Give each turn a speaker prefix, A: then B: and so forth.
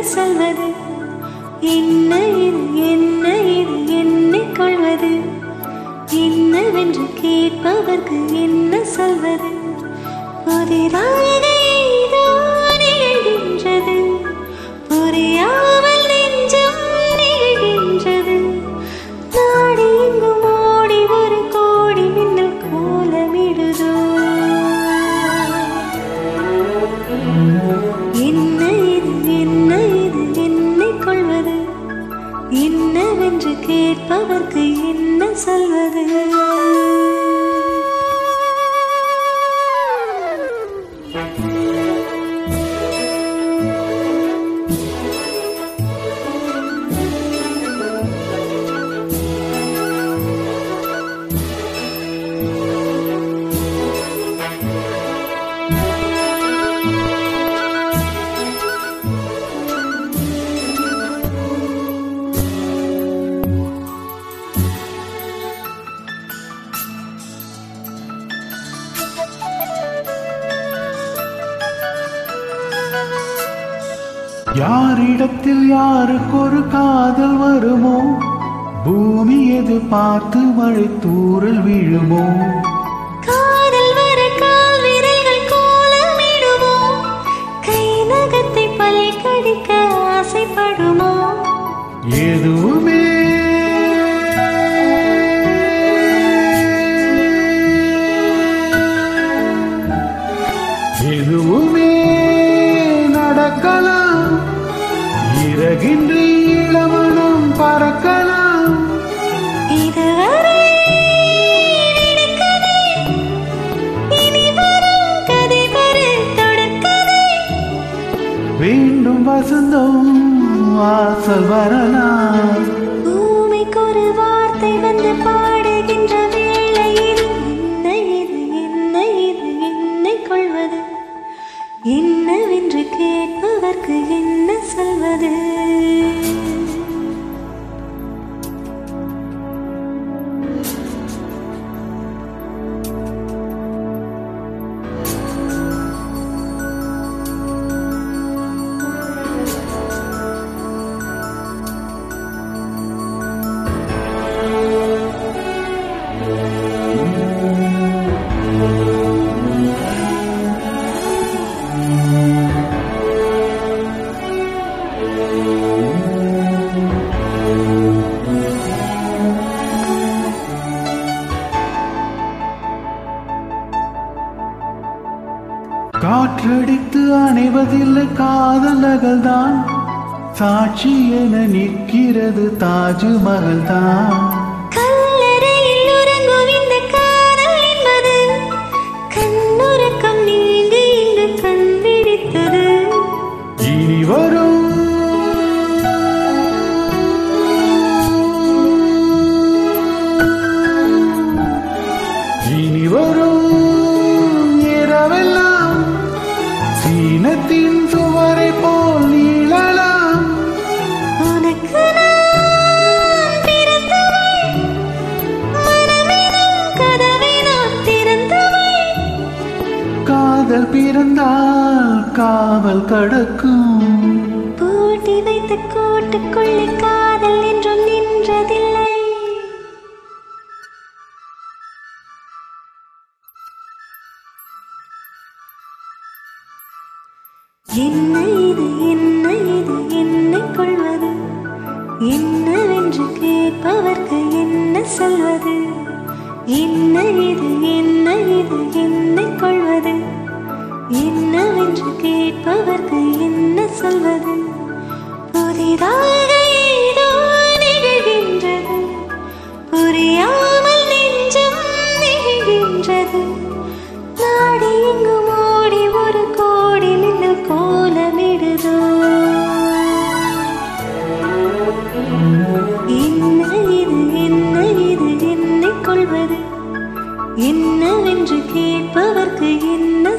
A: சொல்வது என்ன இது என்ன இது என்னை கொள்வது என்னவென்று கேட்பவர்க்கு என்ன சொல்வது புதிதாக ஏதோ நிகழ்கின்றது புரியாமல் நெஞ்சம் நிகழ்கின்றது நாடி எங்கும் ஓடி ஒரு கோடி மின்னல் கோலமிடுதோ என்ன இது என்ன இது என்னை கொள்வது என்னவென்று கேட்பவர்க்கு என்ன சொல்வது
B: யாரிடத்தில் யாருக்கு ஒரு காதல் வருமோ பூமி எது பார்த்து மழை தூறல் விழுமோ
A: காதல் வர கால் விரல்கள் கோலமிடுமோ கை நகத்தை பல் கடிக்க ஆசைப்படுமோ
B: எதுவுமே எதுவுமே நடக்கலாம் இறகின்றி இளமனம் பறக்கலாம்
A: இதுவரை விடுக்கதை, இனி வரும் கதை வரு தொடர்கதை.
B: வேண்டும் வசந்தம் வாசல் வரலாம்
A: பூமிக்கு ஒரு வார்த்தை வந்து பாடுகின்ற வேளை இது. என்ன இது என்ன இது என்னை கொள்வது என்னவென்று கேட்பவர்க்கு என்ன சொல்வது
B: காற்றடித்து அணைவதில்லை காதலகள் தான் சாட்சி என நிற்கிறது தாஜ்மஹல் தான்
A: கல்லறையில் உறங்கும் இந்த காதல் என்பது கண்ணுறக்கம் நீங்கி இங்கு கண் விழித்தது
B: இனி வரும் இனி வரும் இரவெல்லாம் சீனத்தின் சுவரை போல் நீளலாம்
A: உனக்கு நான் பிறந்தவள் மனமெனும் கதவை நான் திறந்தவள்
B: காதல் பிறந்தால் காவல் கடக்கும்
A: பூட்டி வைத்த கோட்டுக்குள்ளே காதல் என்றும் நின்றதில்லை என்ன இது என்ன இது என்னை கொள்வது என்னவென்று கேட்பவர்க்கு என்ன சொல்வது என்ன இது என்ன இது என்னை கொள்வது என்னவென்று கேட்பவர்க்கு என்ன சொல்வது புதிதாக ஏதோ நிகழ்கின்றது புரியாமல் நெஞ்சம் நெகிழ்கின்றது நாடி எங்கும் ஓடி ஒரு கோடி மின்னல் கோலமிடுதோ என்ன இது என்ன இது என்னை கொள்வது என்னவென்று கேட்பவர்க்கு என்ன